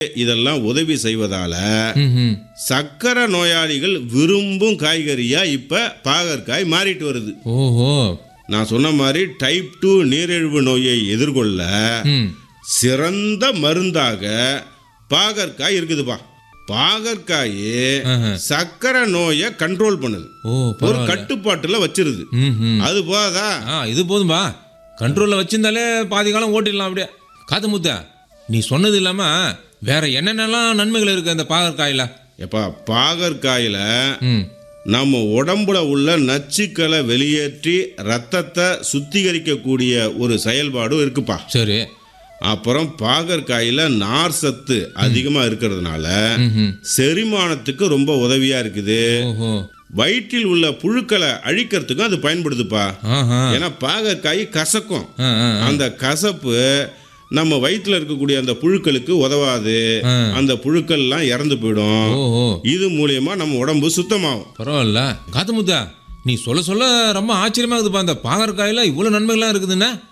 இதெல்லாம் உதவி செய்வதால ம்ஹும். சக்கரை நோயாளிகள் விரும்பும் காய்கறியா இப்ப பாகற்காய் மாறிட்டு வருது ஓஹோ நான் சொன்ன மாதிரி டைப் டூ நீரிழிவு நோயை எதிர்கொள்ள ம் சிறந்த மருந்தாக பாகற்காய் இருக்குதுப்பா பாகற்காய் ஆஹா. சக்கரை நோயை கண்ட்ரோல் பண்ணுது ஓ ஒரு பரவாயில்ல கட்டுப்பாட்டுல வச்சிருது ம்ஹும். அது போதா ஆ இது போதும்பா கண்ட்ரோலில் வச்சிருந்தாலே பாதி காலம் ஓட்டிடலாம் அப்படியே காத்து முத்த நீ சொன்னது இல்லாம வேற என்னென்னலாம் நன்மைகள் இருக்கு அந்த பாகற்காயில எப்பா பாகற்காயில ம் நம்ம உடம்புல உள்ள நச்சுக்களை வெளியேற்றி ரத்தத்தை சுத்திகரிக்கக்கூடிய ஒரு செயல்பாடும் இருக்குப்பா சரி அப்புறம் பாகற்காயில நார் சத்து அதிகமாக இருக்கிறதுனால ம்ஹும். செரிமானத்துக்கு ரொம்ப உதவியா இருக்குது ஓஹோ வயிற்றில் உள்ள புழுக்களை அழிக்கிறதுக்கும் அது பயன்படுதுப்பா ஆஹா ஏன்னா பாகற்காய் கசக்கும் ஆ, ஆ, ஆ. அந்த கசப்பு நம்ம வயிற்றுல இருக்கக்கூடிய அந்த புழுக்களுக்கு உதவாது ஆ. அந்த புழுக்கள்லாம் இறந்து போயிடும் ஓஹோ இது மூலியமா நம்ம உடம்பு சுத்தமாகும் பரவாயில்ல காத்து முத்தா நீ சொல்ல சொல்ல ரொம்ப ஆச்சரியமா இருக்குதுப்பா அந்த பாகற்காயில இவ்வளோ நன்மைகள்லாம் இருக்குதுன்னா